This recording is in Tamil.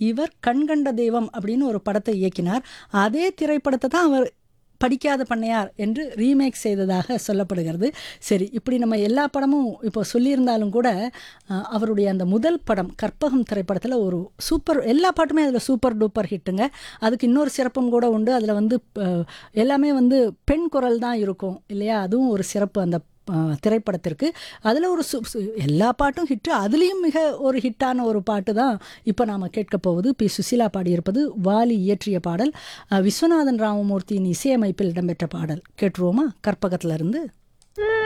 இவர் கண்கண்ட தெய்வம் அப்படின்னு ஒரு படத்தை இயக்கினார் அதே திரைப்படத்தை தான் அவர் படிக்காத பண்ணையார் என்று ரீமேக் செய்ததாக சொல்லப்படுகிறது சரி இப்படி நம்ம எல்லா படமும் இப்போ சொல்லியிருந்தாலும் கூட அஹ், அவருடைய அந்த முதல் படம் கற்பகம் திரைப்படத்தில் ஒரு சூப்பர் எல்லா பாட்டுமே அதில் சூப்பர் டூப்பர் ஹிட்டுங்க அதுக்கு இன்னொரு சிறப்பும் கூட உண்டு அதில் வந்து அஹ், எல்லாமே வந்து பெண் குரல் தான் இருக்கும் இல்லையா அதுவும் ஒரு சிறப்பு அந்த அஹ், திரைப்படத்திற்கு அதில் ஒரு சு சு- எல்லா பாட்டும் ஹிட்டு அதுலேயும் மிக ஒரு ஹிட்டான ஒரு பாட்டு தான் இப்போ நாம் கேட்க போவது பி சுசீலா பாடியிருப்பது வாலி இயற்றிய பாடல் அஹ், விஸ்வநாதன் ராமமூர்த்தியின் இசையமைப்பில் இடம்பெற்ற பாடல் கேட்டுருவோமா கற்பகத்துல இருந்து